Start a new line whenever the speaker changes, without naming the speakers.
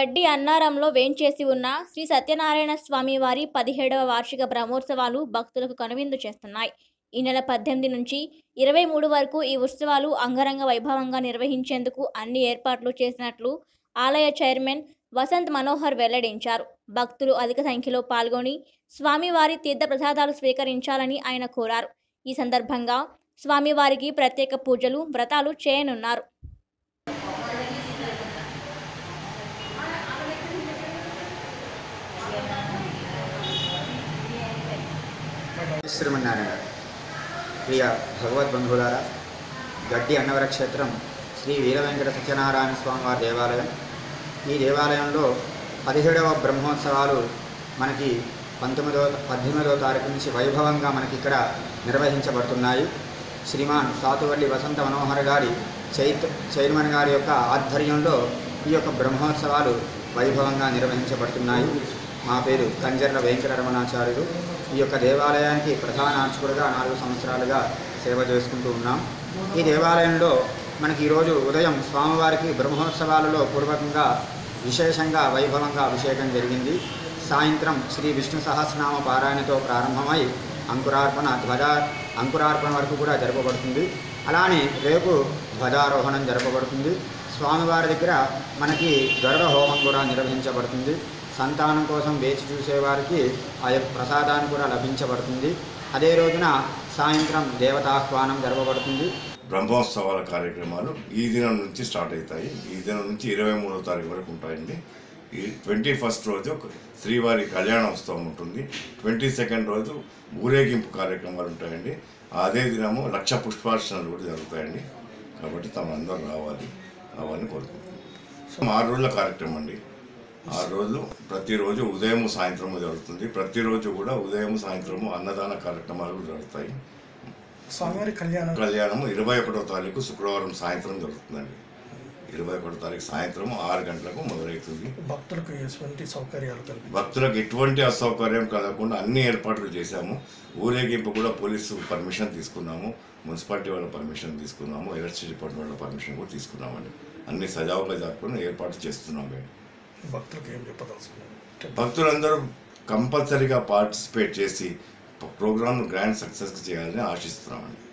గడ్డి అన్నారంలో వేంచేసి ఉన్న శ్రీ సత్యనారాయణ స్వామి వారి పదిహేడవ వార్షిక బ్రహ్మోత్సవాలు భక్తులకు కనువిందు చేస్తున్నాయి ఈ నెల పద్దెనిమిది నుంచి ఇరవై మూడు వరకు ఈ ఉత్సవాలు అంగరంగ వైభవంగా నిర్వహించేందుకు అన్ని ఏర్పాట్లు చేసినట్లు ఆలయ చైర్మన్ వసంత్ మనోహర్ వెల్లడించారు భక్తులు అధిక సంఖ్యలో పాల్గొని స్వామివారి తీర్థ ప్రసాదాలు స్వీకరించాలని ఆయన కోరారు ఈ సందర్భంగా స్వామివారికి ప్రత్యేక పూజలు వ్రతాలు చేయనున్నారు
శ్రీమన్నారాయణ ప్రియ భగవద్బంధువులారా గడ్డి అన్నవర క్షేత్రం శ్రీ వీరవెంకట సత్యనారాయణ స్వామి వారి దేవాలయం ఈ దేవాలయంలో పదిహేడవ బ్రహ్మోత్సవాలు మనకి పంతొమ్మిదవ పద్దెనిమిదవ తారీఖు నుంచి వైభవంగా మనకి ఇక్కడ నిర్వహించబడుతున్నాయి శ్రీమాన్ సాతువల్లి వసంత మనోహర్ గారి చైత్ చైర్మన్ గారి యొక్క ఆధ్వర్యంలో ఈ యొక్క బ్రహ్మోత్సవాలు వైభవంగా నిర్వహించబడుతున్నాయి మా పేరు కంజర్ల వెంకటరమణాచార్యులు ఈ యొక్క దేవాలయానికి ప్రధాన అర్చకుడుగా నాలుగు సంవత్సరాలుగా సేవ చేసుకుంటూ ఉన్నాం ఈ దేవాలయంలో మనకి ఈరోజు ఉదయం స్వామివారికి బ్రహ్మోత్సవాలలో పూర్వకంగా విశేషంగా వైభవంగా అభిషేకం జరిగింది సాయంత్రం శ్రీ విష్ణు సహస్రనామ పారాయణతో ప్రారంభమై అంకురార్పణ ధ్వజ అంకురార్పణ వరకు కూడా జరపబడుతుంది అలానే రేపు ధ్వజారోహణం జరపబడుతుంది స్వామివారి దగ్గర మనకి గరుడ హోమం కూడా నిర్వహించబడుతుంది సంతానం కోసం వేచి చూసేవారికి ఆ యొక్క ప్రసాదాన్ని కూడా లభించబడుతుంది అదే రోజున సాయంత్రం దేవతాహ్వానం జరపబడుతుంది
బ్రహ్మోత్సవాల కార్యక్రమాలు ఈ దినం నుంచి స్టార్ట్ అవుతాయి ఈ దినం నుంచి ఇరవై మూడో తారీఖు వరకు ఉంటాయండి ఈ ట్వంటీ ఫస్ట్ రోజు శ్రీవారి కళ్యాణోత్సవం ఉంటుంది ట్వంటీ సెకండ్ రోజు ఊరేగింపు కార్యక్రమాలు ఉంటాయండి అదే దినము లక్ష పుష్పార్చనలు కూడా జరుగుతాయండి కాబట్టి తమ అందరూ రావాలి రావాలని కోరుకుంటున్నాం సో ఆరు రోజుల కార్యక్రమం అండి ఆరు రోజులు ప్రతిరోజు ఉదయం సాయంత్రము జరుగుతుంది ప్రతిరోజు కూడా ఉదయం సాయంత్రము అన్నదాన కార్యక్రమాలు కూడా జరుగుతాయి
స్వామివారి కళ్యాణం
కళ్యాణము ఇరవై ఒకటో తారీఖు శుక్రవారం సాయంత్రం జరుగుతుందండి ఇరవై ఒకటో తారీఖు సాయంత్రం ఆరు గంటలకు మొదలవుతుంది
భక్తులకు ఎటువంటి సౌకర్యాలు కల్పి
భక్తులకు ఎటువంటి అసౌకర్యం కలగకుండా అన్ని ఏర్పాట్లు చేశాము ఊరేగింపు కూడా పోలీసు పర్మిషన్ తీసుకున్నాము మున్సిపాలిటీ వాళ్ళ పర్మిషన్ తీసుకున్నాము ఎలక్ట్రిసిటీ డిపార్ట్మెంట్ వాళ్ళ పర్మిషన్ కూడా తీసుకున్నామండి అన్ని సజావుగా జరుపుకొని ఏర్పాటు చేస్తున్నాం మేము
భక్తులకు ఏం చెప్పదలుచుకున్నారు
భక్తులందరూ కంపల్సరీగా పార్టిసిపేట్ చేసి ప్రోగ్రామ్ గ్రాండ్ సక్సెస్ చేయాలని ఆశిస్తున్నామండి